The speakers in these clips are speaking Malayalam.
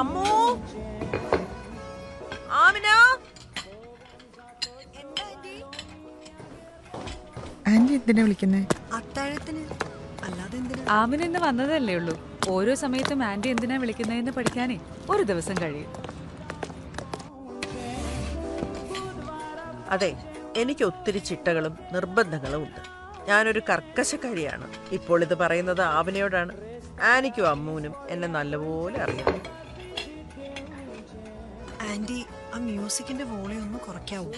അമ്മോ ആമിന ആന്റി എന്തിനാ വിളിക്കുന്നേ അത്താഴത്തിന് അല്ലാതെ എന്തിനാ ആമിന ഇന്ന് വന്നതല്ലേ ഉള്ളൂ ഓരോ സമയത്തും ആന്റി എന്തിനാ വിളിക്കുന്നതെന്ന് പഠിക്കാനേ ഒരു ദിവസം കഴിയും അതെ എനിക്ക് ഒത്തിരി ചിട്ടകളും നിർബന്ധങ്ങളും ഉണ്ട് ഞാനൊരു കർക്കശക്കാരിയാണ് ഇപ്പോൾ ഇത് പറയുന്നത് ആവനയോടാണ് ആനിക്കും അമ്മൂനും എന്നെ നല്ലപോലെ അറിയാം ആന്റി ആ മ്യൂസിക്കിന്റെ വോളിയം ഒന്ന് കുറയ്ക്കാവൂ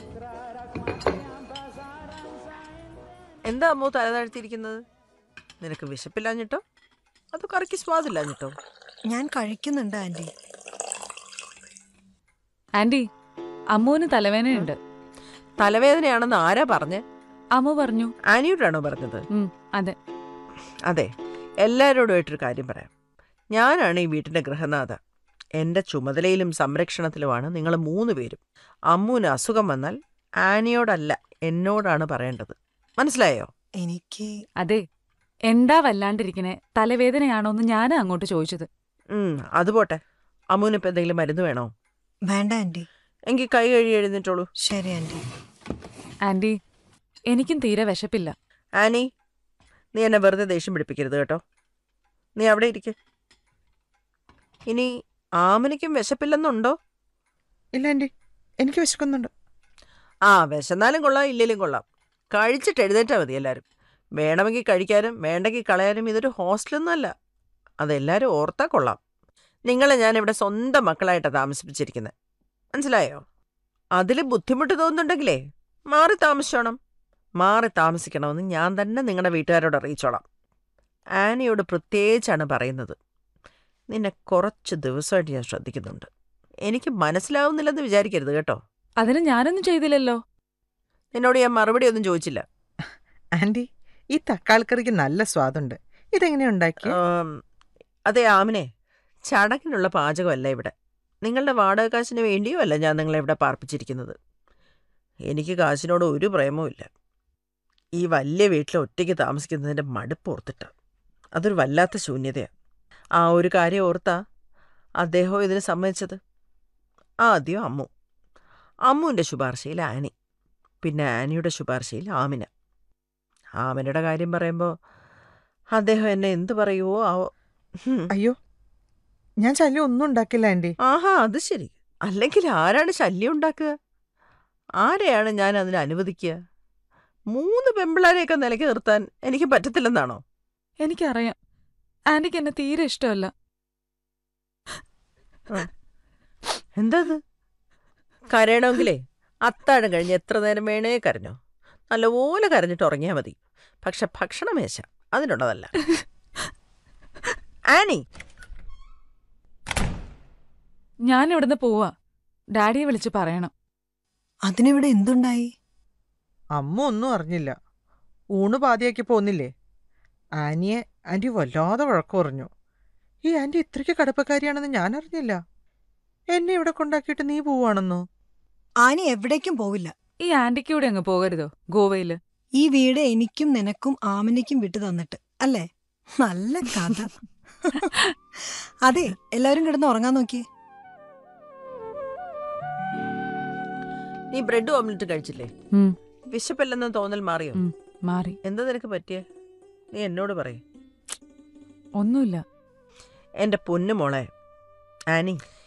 എന്താ അമ്മു തല താഴ്ത്തിയിരിക്കുന്നത് നിനക്ക് വിശപ്പില്ലാഞ്ഞിട്ടോ അത് കറിക്ക് സ്വാദില്ലാഞ്ഞിട്ടോ ഞാൻ കഴിക്കുന്നുണ്ട് ആന്റി ആന്റി അമ്മുവിന് തലവേദനയുണ്ട് തലവേദനയാണെന്ന് ആരാ പറഞ്ഞ് അമ്മു പറഞ്ഞു ആനിയോടാണോ പറഞ്ഞത് ഉം, അതെ അതെ എല്ലാവരോടുമായിട്ടൊരു കാര്യം പറയാം ഞാനാണ് ഈ വീട്ടിൻ്റെ ഗൃഹനാഥ എൻ്റെ ചുമതലയിലും സംരക്ഷണത്തിലുമാണ് നിങ്ങൾ മൂന്ന് പേരും അമ്മൂന് അസുഖം വന്നാൽ ആനിയോടല്ല എന്നോടാണ് പറയേണ്ടത് മനസ്സിലായോ എനിക്ക് അതെ എന്താ വല്ലാണ്ടിരിക്കണേ തലവേദനയാണോന്ന് ഞാനാ അങ്ങോട്ട് ചോദിച്ചത് ഉം, അത് പോട്ടെ അമ്മൂനിപ്പോൾ എന്തെങ്കിലും മരുന്ന് വേണോ വേണ്ട ആന്റി എങ്കിൽ കൈ കഴുകി എഴുന്നേറ്റോളൂ ശരി ആന്റി ആന്റി എനിക്കും തീരെ വിശപ്പില്ല ആനി നീ എന്നെ വെറുതെ ദേഷ്യം പിടിപ്പിക്കരുത് കേട്ടോ നീ അവിടെ ഇരിക്കെ ഇനി ആമനിക്കും വിശപ്പില്ലെന്നുണ്ടോ ഇല്ല ആന്റി എനിക്ക് വിശക്കുന്നുണ്ട് ആ വിശന്നാലും കൊള്ളാം ഇല്ലേലും കൊള്ളാം കഴിച്ചിട്ട് എഴുന്നേറ്റാൽ മതി എല്ലാവരും വേണമെങ്കിൽ കഴിക്കാനും വേണ്ടെങ്കിൽ കളയാനും ഇതൊരു ഹോസ്റ്റലൊന്നുമല്ല അതെല്ലാവരും ഓർത്താൽ കൊള്ളാം നിങ്ങളെ ഞാൻ ഇവിടെ സ്വന്തം മക്കളായിട്ടാണ് താമസിപ്പിച്ചിരിക്കുന്നത് മനസ്സിലായോ അതിൽ ബുദ്ധിമുട്ട് തോന്നുന്നുണ്ടെങ്കിലേ മാറി താമസിച്ചോണം മാറി താമസിക്കണമെന്ന് ഞാൻ തന്നെ നിങ്ങളുടെ വീട്ടുകാരോട് അറിയിച്ചോളാം ആനിയോട് പ്രത്യേകിച്ചാണ് പറയുന്നത് നിന്നെ കുറച്ച് ദിവസമായിട്ട് ഞാൻ ശ്രദ്ധിക്കുന്നുണ്ട് എനിക്ക് മനസ്സിലാവുന്നില്ലെന്ന് വിചാരിക്കരുത് കേട്ടോ അതിന് ഞാനൊന്നും ചെയ്തില്ലല്ലോ നിന്നോട് ഞാൻ മറുപടി ഒന്നും ചോദിച്ചില്ല ആന്റി ഈ തക്കാളിക്കറിക്ക് നല്ല സ്വാദുണ്ട് ഇതെങ്ങനെയാ ഉണ്ടാക്കി ആം, അതെ ആമിനെ ചടങ്ങിനുള്ള പാചകമല്ല ഇവിടെ നിങ്ങളുടെ വാടക കാശിന് വേണ്ടിയും അല്ല ഞാൻ നിങ്ങളെ ഇവിടെ പാർപ്പിച്ചിരിക്കുന്നത് എനിക്ക് കാശിനോട് ഒരു പ്രേമവും ഇല്ല ഈ വലിയ വീട്ടിൽ ഒറ്റയ്ക്ക് താമസിക്കുന്നതിൻ്റെ മടുപ്പ് ഓർത്തിട്ട് അതൊരു വല്ലാത്ത ശൂന്യതയാണ് ആ ഒരു കാര്യം ഓർത്താ അദ്ദേഹം ഇതിന് സമ്മതിച്ചത് ആദ്യം അമ്മു അമ്മുവിൻ്റെ ശുപാർശയിൽ ആനി പിന്നെ ആനിയുടെ ശുപാർശയിൽ ആമിന ആമിനയുടെ കാര്യം പറയുമ്പോൾ അദ്ദേഹം എന്നെ എന്ത് പറയുവോ ആവോ ഹും. അയ്യോ ഞാൻ ശല്യം ഒന്നും ഉണ്ടാക്കില്ല ആന്റി ആഹാ അത് ശരി അല്ലെങ്കിൽ ആരാണ് ശല്യം ഉണ്ടാക്കുക ആരെയാണ് ഞാൻ അതിന് അനുവദിക്കുക മൂന്ന് പെമ്പിളാരെയൊക്കെ നിലയ്ക്ക് നിർത്താൻ എനിക്ക് പറ്റത്തില്ലെന്നാണോ എനിക്കറിയാം ആന്റിക്ക് എന്നെ തീരെ ഇഷ്ടമല്ല എന്താ അത് കരയണമെങ്കിലേ അത്താഴം കഴിഞ്ഞ് എത്ര നേരം വേണേ കരഞ്ഞോ നല്ലപോലെ കരഞ്ഞിട്ട് ഉറങ്ങിയാൽ മതി പക്ഷെ ഭക്ഷണമേശ അതിനുള്ളതല്ല ആനി ഞാൻ ഇവിടുന്ന് പോവാ ഡാഡിയെ വിളിച്ച് പറയണം അതിനിവിടെ എന്തുണ്ടായി അമ്മ ഒന്നും അറിഞ്ഞില്ല ഊണ് പാതിയാക്കി പോന്നില്ലേ ആനിയെ ആന്റി വല്ലാതെ വഴക്കു പറഞ്ഞു ഈ ആന്റി ഇത്രയ്ക്ക് കടുപ്പക്കാരിയാണെന്ന് ഞാൻ അറിഞ്ഞില്ല എന്നെ ഇവിടെ കൊണ്ടാക്കിയിട്ട് നീ പോവാണെന്നോ ആനി എവിടേക്കും പോവില്ല ഈ ആന്റിക്ക് കൂടെ അങ്ങ് പോകരുതോ ഗോവയില് ഈ വീട് എനിക്കും നിനക്കും ആമിനിക്കും വിട്ടു തന്നിട്ട് അല്ലേ നല്ല കഥ അതെ എല്ലാവരും കിടന്ന് ഉറങ്ങാൻ നോക്കിയേ നീ ബ്രെഡ് ഓംലെറ്റ് കഴിച്ചില്ലേ ഉം, വിശപ്പല്ലെന്ന് തോന്നൽ മാറിയോ ഉം, മാറി എന്താ നിനക്ക് പറ്റിയ നീ എന്നോട് പറയേ ഒന്നുമില്ല എൻ്റെ പൊന്നു മോളെ ആനി